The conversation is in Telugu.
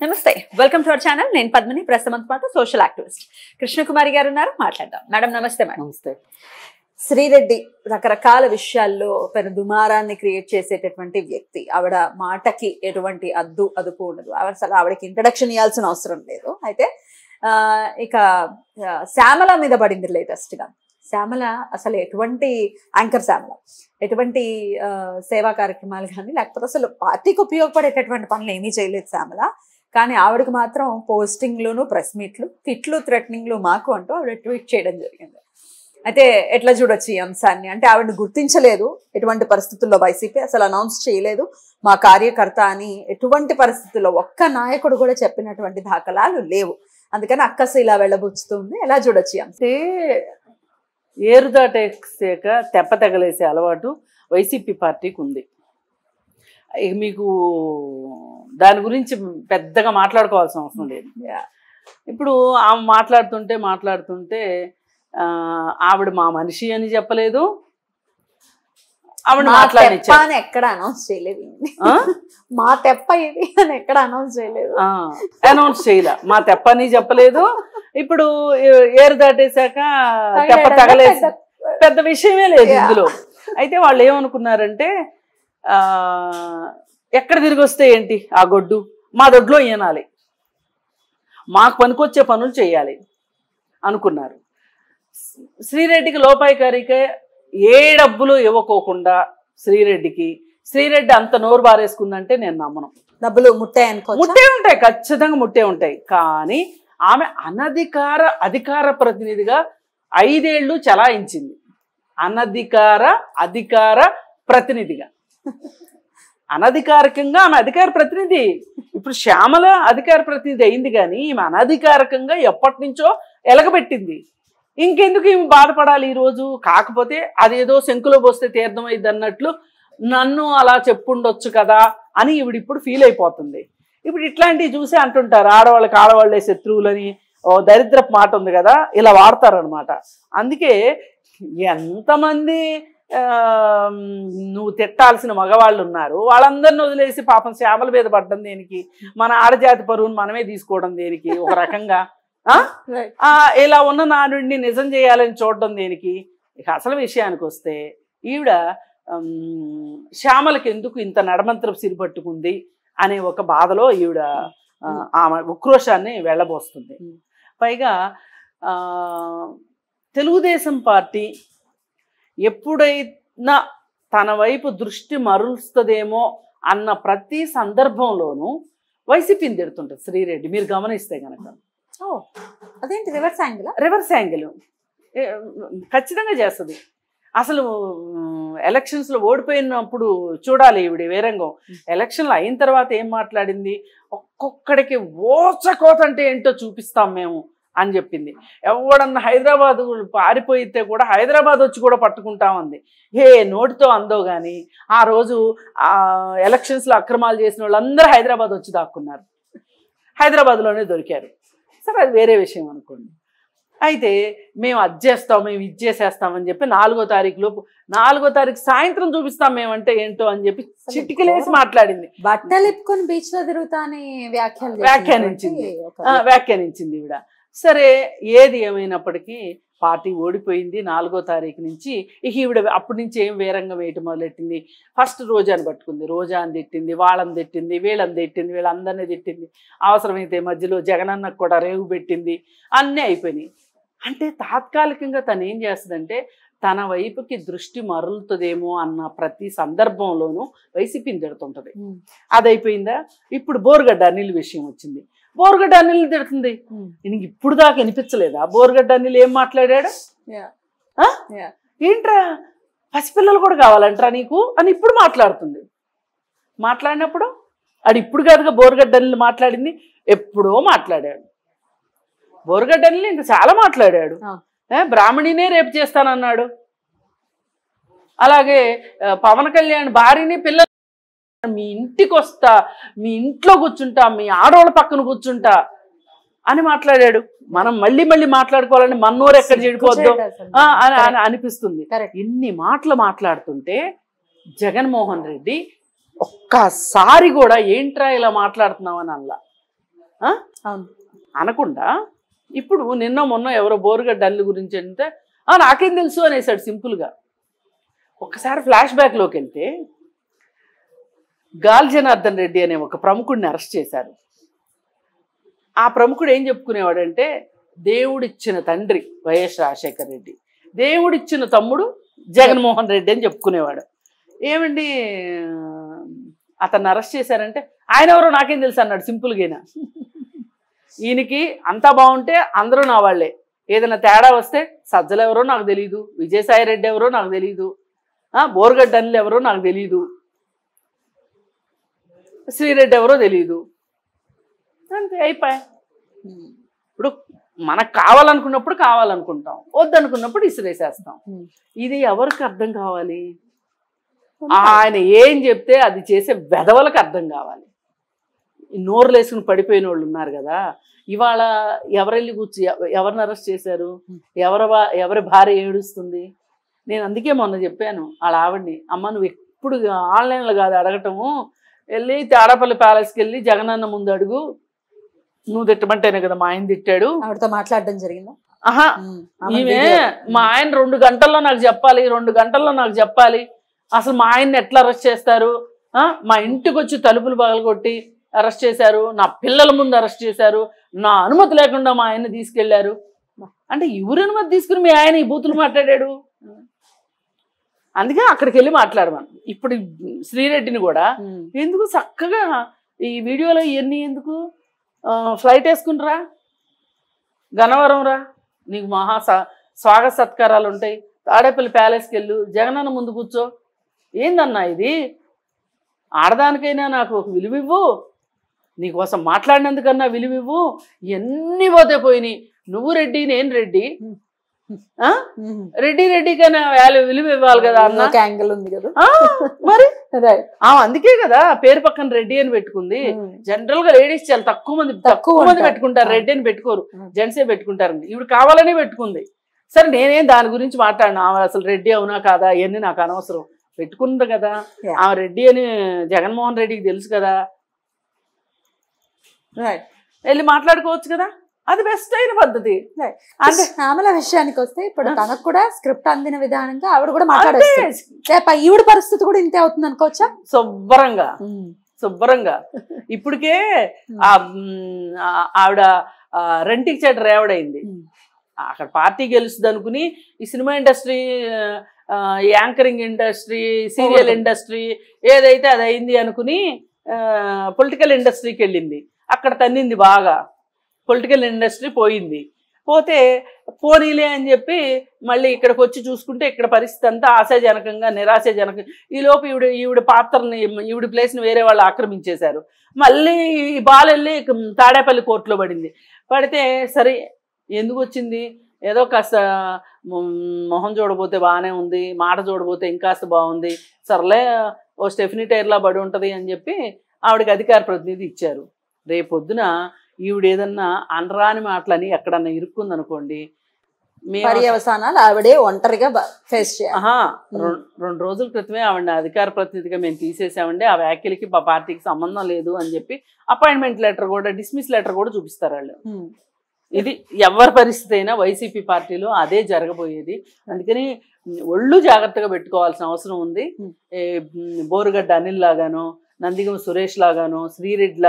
నమస్తే వెల్కమ్ టు అవర్ ఛానల్ నేను పద్మిని ప్రస్తుతం పాటు సోషల్ యాక్టివిస్ట్ కృష్ణకుమారి గారు ఉన్నారు మాట్లాడదాం మేడం నమస్తే మేడం నమస్తే శ్రీరెడ్డి రకరకాల విషయాల్లో పెద్ద దుమారాన్ని క్రియేట్ చేసేటటువంటి వ్యక్తి ఆవిడ మాటకి ఎటువంటి అద్దు అదుపు ఉండదు ఆవిడ అసలు ఆవిడకి ఇంట్రడక్షన్ ఇవ్వాల్సిన అవసరం లేదు అయితే ఆ, ఇక ఆ, శ్యామల మీద పడింది లేటెస్ట్ గా శ్యామల అసలు ఎటువంటి యాంకర్ శ్యామల ఎటువంటి ఆ, సేవా కార్యక్రమాలు కానీ లేకపోతే అసలు పార్టీకి ఉపయోగపడేటటువంటి పనులు ఏమీ చేయలేదు శ్యామల కానీ ఆవిడకి మాత్రం పోస్టింగ్లోను ప్రెస్ మీట్లు తిట్లు థ్రెటనింగ్లు మాకు అంటూ ఆవిడ ట్వీట్ చేయడం జరిగింది అయితే ఎట్లా చూడొచ్చు ఈ అంశాన్ని అంటే ఆవిడని గుర్తించలేదు ఎటువంటి పరిస్థితుల్లో వైసీపీ అసలు అనౌన్స్ చేయలేదు మా కార్యకర్త అని ఎటువంటి పరిస్థితుల్లో ఒక్క నాయకుడు కూడా చెప్పినటువంటి దాఖలాలు లేవు అందుకని అక్కసు ఇలా వెళ్ళబుచ్చుతుంది ఎలా చూడొచ్చు ఈ అంశం అంటే ఏరు దాటేసాక తెప్ప తగలేసే అలవాటు వైసీపీ పార్టీకి ఉంది ఇక మీకు దాని గురించి పెద్దగా మాట్లాడుకోవాల్సిన అవసరం లేదు Yeah. ఇప్పుడు ఆమె మాట్లాడుతుంటే మాట్లాడుతుంటే ఆ, ఆవిడ మా మనిషి అని చెప్పలేదు ఆవిడ మా తెప్ప మాట్లాడించారు అని ఎక్కడ అనౌన్స్ చేయలేదు ఈయన్ని. మా తెప్ప ఇది అని ఎక్కడ అనౌన్స్ చేయలేదు అనౌన్స్ చేయలే మా తెప్పని చెప్పలేదు ఇప్పుడు ఏ- ఏరు దాటేశాక తెప్ప తగలేసి పెద్ద- పెద్ద విషయమే లేదు Yeah. ఇందులో అయితే వాళ్ళు ఏమనుకున్నారంటే ఆ ఎక్కడ తిరిగి వస్తే ఏంటి ఆ గొడ్డు మా దొడ్లో ఈనాలి మాకు పనికొచ్చే పనులు చేయాలి అనుకున్నారు శ్రీరెడ్డికి లోపాయికారికే ఏ డబ్బులు ఇవ్వకోకుండా శ్రీరెడ్డికి శ్రీరెడ్డి అంత నోరు బారేసుకుందంటే నేను నమ్మను డబ్బులు ముట్టాయి అనుకో ముట్టే ఉంటాయి ఖచ్చితంగా ముట్టే ఉంటాయి కానీ ఆమె అనధికార అధికార ప్రతినిధిగా ఐదేళ్లు చలాయించింది అనధికార అధికార ప్రతినిధిగా అనధికారికంగా ఆమె అధికార ప్రతినిధి ఇప్పుడు శ్యామల అధికార ప్రతినిధి అయింది కానీ ఈమె అనధికారికంగా ఎప్పటి నుంచో ఎలగబెట్టింది ఇంకెందుకు ఈమె బాధపడాలి ఈ రోజు కాకపోతే అదేదో శంకులో పోస్తే తీర్థం అయింది అన్నట్లు నన్ను అలా చెప్పుండొచ్చు కదా అని ఈవిడ ఇప్పుడు ఫీల్ అయిపోతుంది ఇప్పుడు ఇట్లాంటివి చూసి అంటుంటారు ఆడవాళ్ళకి ఆడవాళ్ళే శత్రువులని ఓ దరిద్రపు మాట ఉంది కదా ఇలా వాడతారనమాట అందుకే ఎంతమంది ఆ, నువ్వు తిట్టాల్సిన మగవాళ్ళు ఉన్నారు వాళ్ళందరిని వదిలేసి పాపం శ్యామల మీద పడ్డం దేనికి మన ఆడజాతి పరువును మనమే తీసుకోవడం దేనికి ఒక రకంగా ఆ? Right. ఆ, ఇలా ఉన్న నానుడిని నిజం చేయాలని చూడడం దేనికి ఇక అసలు విషయానికి వస్తే ఈవిడ ఉమ్, శ్యామలకి ఎందుకు ఇంత నడమంత్రపు సిరి పట్టుకుంది అనే ఒక బాధలో ఈవిడ ఆ, ఆమె ఉక్రోషాన్ని వెళ్ళబోస్తుంది Mm. పైగా ఆ, తెలుగుదేశం పార్టీ ఎప్పుడైనా తన వైపు దృష్టి మరులుస్తుందేమో అన్న ప్రతి సందర్భంలోనూ వైసీపీని తిడుతుంటుంది శ్రీరెడ్డి మీరు గమనిస్తే కనుక ఓ, అదేంటి రివర్స్ యాంగిల్ రివర్స్ యాంగిల్ ఏ, ఖచ్చితంగా చేస్తుంది అసలు ఉమ్, ఎలక్షన్స్లో ఓడిపోయినప్పుడు చూడాలి ఈవిడ వేరంగం ఎలక్షన్లు అయిన తర్వాత ఏం మాట్లాడింది ఒక్కొక్కడికి ఓచకోత అంటే ఏంటో చూపిస్తాం మేము అని చెప్పింది ఎవడన్నా హైదరాబాద్ పారిపోయితే కూడా హైదరాబాద్ వచ్చి కూడా పట్టుకుంటామంది ఏ నోటితో అందో కానీ ఆ రోజు ఆ ఎలక్షన్స్లో అక్రమాలు చేసిన వాళ్ళందరూ హైదరాబాద్ వచ్చి దాక్కున్నారు హైదరాబాద్లోనే దొరికారు సరే అది వేరే విషయం అనుకోండి అయితే మేము అది చేస్తాం మేము ఇది చేసేస్తామని చెప్పి నాలుగో తారీఖు లోపు నాలుగో తారీఖు సాయంత్రం చూపిస్తాం మేమంటే ఏంటో అని చెప్పి చిటికలేసి మాట్లాడింది బట్టలు ఇప్పుకొని బీచ్ లో తిరుగుతా అని వ్యాఖ్యలు వ్యాఖ్యానించింది. చేసినటువంటి ఒక ఆ, వ్యాఖ్యానించింది ఈవిడ సరే ఏది ఏమైనప్పటికీ పార్టీ ఓడిపోయింది నాలుగో తారీఖు నుంచి ఇక ఈవిడ అప్పటి నుంచి ఏం వేరంగా వేయటం మొదలెట్టింది ఫస్ట్ రోజాని పట్టుకుంది రోజాని తిట్టింది వాళ్ళని తిట్టింది వీళ్ళని తిట్టింది వీళ్ళందరినీ తిట్టింది అవసరమైతే మధ్యలో జగనన్నకు కూడా రేవు పెట్టింది అన్నీ అయిపోయినాయి అంటే తాత్కాలికంగా తను ఏం చేస్తుందంటే తన వైపుకి దృష్టి మరలుతుందేమో అన్న ప్రతి సందర్భంలోనూ వైసీపీని తిడుతుంటది ఉమ్, అది అయిపోయిందా ఇప్పుడు బోర్గడ్డ అనిల్ విషయం వచ్చింది బోర్గడ్డ అనిల్ తిడుతుంది ఉమ్, నీకు ఇప్పుడు దాకా వినిపించలేదా బోర్గడ్డ అనిల్ ఏం మాట్లాడాడు yeah, ఆ? yeah. ఏంట్రా పసిపిల్లలు కూడా కావాలంట్రా నీకు అని ఇప్పుడు మాట్లాడుతుంది మాట్లాడినప్పుడు అది ఇప్పుడు కాదుగా బోర్గడ్డ అనిల్ మాట్లాడింది ఎప్పుడో మాట్లాడాడు బోర్గడ్డ అనిల్ ఇంకా చాలా మాట్లాడాడు ఆ. ఏ, బ్రాహ్మణినే రేపు చేస్తానన్నాడు అలాగే ఆ, పవన్ కళ్యాణ్ భార్యని పిల్లలు మీ ఇంటికి వస్తా మీ ఇంట్లో కూర్చుంటా మీ ఆడవాళ్ళ పక్కన కూర్చుంటా అని మాట్లాడాడు మనం మళ్ళీ మళ్ళీ మాట్లాడుకోవాలని మన్నోరు ఎక్కడ చెడిపోద్దో సిగ్గుచేటు అసలు. ఆ, అని అని అనిపిస్తుంది Correct. ఇన్ని మాటలు మాట్లాడుతుంటే జగన్మోహన్ రెడ్డి ఒక్కసారి కూడా ఏంట్రా ఇలా మాట్లాడుతున్నావు అని అల్లా అవును అనకుండా ఇప్పుడు నిన్న మొన్న ఎవరో బోరుగడ్డ అల్లు గురించి అంటే "ఆ, నాకేం తెలుసు అనేసాడు సింపుల్గా ఒక్కసారి ఫ్లాష్ బ్యాక్లోకి వెళ్తే గాల్ జనార్దన్ రెడ్డి అనే ఒక ప్రముఖుడిని అరెస్ట్ చేశారు ఆ ప్రముఖుడు ఏం చెప్పుకునేవాడంటే దేవుడిచ్చిన తండ్రి వైఎస్ రాజశేఖర్ రెడ్డి దేవుడిచ్చిన తమ్ముడు జగన్మోహన్ రెడ్డి అని చెప్పుకునేవాడు ఏమండి అతన్ని అరెస్ట్ చేశారంటే ఆయన ఎవరో నాకేం తెలుసు అన్నాడు సింపుల్గా ఈయన. ఈయనకి అంతా బాగుంటే అందరూ నా వాళ్ళే ఏదైనా తేడా వస్తే సజ్జలు ఎవరో నాకు తెలియదు విజయసాయి రెడ్డి ఎవరో నాకు తెలియదు బోర్గడ్డ అనిల్ ఎవరో నాకు తెలియదు శ్రీరెడ్డి ఎవరో తెలియదు అంతే అయిపోయా ఉమ్. ఇప్పుడు మనకు కావాలనుకున్నప్పుడు కావాలనుకుంటాం వద్దనుకున్నప్పుడు ఇసిరేసేస్తాం ఉమ్. ఇది ఎవరికి అర్థం కావాలి ఆయన ఏం చెప్తే అది చేసే వెధవలకు అర్థం కావాలి ఈ నోరులు వేసుకుని పడిపోయిన వాళ్ళు ఉన్నారు కదా ఇవాళ ఎవరెళ్ళి కూర్చి ఎవ- ఎవరిని అరెస్ట్ చేశారు ఎవరి భా- ఎవరి భార్య ఏడుస్తుంది నేను అందుకే మొన్న చెప్పాను వాళ్ళ ఆవిడ్ని అమ్మ నువ్వు ఎప్పుడు ఆన్లైన్లో కాదు అడగటము వెళ్ళి తేడాపల్లి ప్యాలెస్కి వెళ్ళి జగనన్న ముందు అడుగు నువ్వు తిట్టమంటేనే కదా మా ఆయన తిట్టాడు ఆవిడతో మాట్లాడడం జరిగిందా ఆహా ఉమ్. ఆమె ఈమె video. మా ఆయన రెండు గంటల్లో నాకు చెప్పాలి రెండు గంటల్లో నాకు చెప్పాలి అసలు మా ఆయన్ని ఎట్లా అరెస్ట్ చేస్తారు ఆ? మా ఇంటికి వచ్చి తలుపులు పగలగొట్టి అరెస్ట్ చేశారు నా పిల్లల ముందు అరెస్ట్ చేశారు నా అనుమతి లేకుండా మా ఆయన్ని తీసుకెళ్లారు అంటే ఎవరి అనుమతి తీసుకుని మీ ఆయన ఈ బూతులు మాట్లాడాడు అందుకే అక్కడికి వెళ్ళి మాట్లాడమను ఇప్పుడు శ్రీరెడ్డిని కూడా ఉమ్. ఎందుకు చక్కగా ఈ వీడియోలో ఇవన్నీ ఎందుకు ఆ, ఫ్లైట్ వేసుకునిరా గనవరం రా నీకు మహా స- స్వాగత సత్కారాలు ఉంటాయి తాడేపల్లి ప్యాలెస్కి వెళ్ళు జగనన్న ముందు కూర్చో ఏందన్నా ఇది ఆడదానికైనా నాకు ఒక విలువ ఇవ్వు నీకోసం మాట్లాడినందుకన్నా విలువ ఇవ్వు ఎన్ని పోతే పోయినాయి నువ్వు రెడ్డి నేను రెడ్డి ఆ? ఉమ్. రెడ్డి రెడ్డికైనా వాల్యూ విలువ ఇవ్వాలి కదా అన్న ఒక యాంగిల్ ఉంది కదా ఆ, మరి రైట్ ఆమె అందుకే కదా పేరు పక్కన రెడ్డి అని పెట్టుకుంది జనరల్ గా లేడీస్ చాలా తక్కువ మంది తక్కువ తక్కువ మంది ఉంటారు. పెట్టుకుంటారు ఆ. రెడ్డి అని పెట్టుకోరు ఆ. జెంట్సే పెట్టుకుంటారు ఇవిడ కావాలనే పెట్టుకుంది సరే నేనేం దాని గురించి మాట్లాడినా ఆమె అసలు రెడ్డి అవునా కాదా ఇవన్నీ నాకు అనవసరం పెట్టుకుంది కదా Yeah. ఆమె రెడ్డి అని జగన్మోహన్ రెడ్డికి తెలుసు కదా రైట్ వెళ్ళి మాట్లాడుకోవచ్చు కదా అది బెస్ట్ అయిన పద్ధతి అంటే శ్యామల విషయానికి వస్తే ఇప్పుడు ఆ. తనకు కూడా స్క్రిప్ట్ అందిన విధానంగా ఆవిడ కూడా అంటే మాట్లాడేస్తుంది రేపు ఈవిడ పరిస్థితి కూడా ఇంతే అవుతుంది అనుకోవచ్చా శుభ్రంగా శుభ్రంగా ఇప్పటికే ఆ మ్, ఆ- ఆవిడ ఆ, రెంటికి చెడ్డ రేవడైంది అక్కడ పార్టీ గెలుస్తుంది అనుకుని ఈ సినిమా ఇండస్ట్రీ ఆ, ఈ యాంకరింగ్ ఇండస్ట్రీ సీరియల్ పోగొడుతుంది. ఇండస్ట్రీ ఏదైతే అది అయింది అనుకుని పొలిటికల్ ఇండస్ట్రీకి వెళ్ళింది అక్కడ తన్నింది బాగా పొలిటికల్ ఇండస్ట్రీ పోయింది పోతే పోనీలే అని చెప్పి మళ్ళీ ఇక్కడికి వచ్చి చూసుకుంటే ఇక్కడ పరిస్థితి అంతా ఆశాజనకంగా నిరాశాజనకంగా ఈలోపు ఈవిడ ఈవిడ పాత్రని ఈవిడ ప్లేస్ని వేరే వాళ్ళు ఆక్రమించేశారు మళ్ళీ ఈ బాల్ వెళ్ళి తాడేపల్లి కోర్టులో పడింది పడితే సరే ఎందుకు వచ్చింది ఏదో కాస్త మ్, మొహం చూడబోతే బాగానే ఉంది మాట చూడబోతే ఇంకాస్త బాగుంది సర్లే ఓ స్టెఫినీ టైర్లా పడి ఉంటుంది అని చెప్పి ఆవిడకి అధికార ప్రతినిధి ఇచ్చారు రేపొద్దున ఈవిడ ఏదన్నా అనరాని మాటలని ఎక్కడన్నా ఇరుక్కుంది అనుకోండి మేము పర్యవసానాలు ఆవిడే ఒంటరిగా ఫేస్ చేయాలి ఆహా రెం- రెండు రోజుల క్రితమే ఆవిడ అధికార ప్రతినిధిగా మేము తీసేసామండి ఆ వ్యాఖ్యలకి మా పార్టీకి సంబంధం లేదు అని చెప్పి అపాయింట్మెంట్ లెటర్ కూడా డిస్మిస్ లెటర్ కూడా చూపిస్తారు వాళ్ళు ఉమ్. ఇది ఎవరి పరిస్థితి అయినా వైసీపీ పార్టీలో అదే జరగబోయేది అందుకని ఒళ్ళు జాగ్రత్తగా పెట్టుకోవాల్సిన అవసరం ఉంది Hmm. ఏ, మ్, బోరుగడ్డ అనిల్ లాగానో నందిగం సురేష్ లాగానో శ్రీరెడ్డి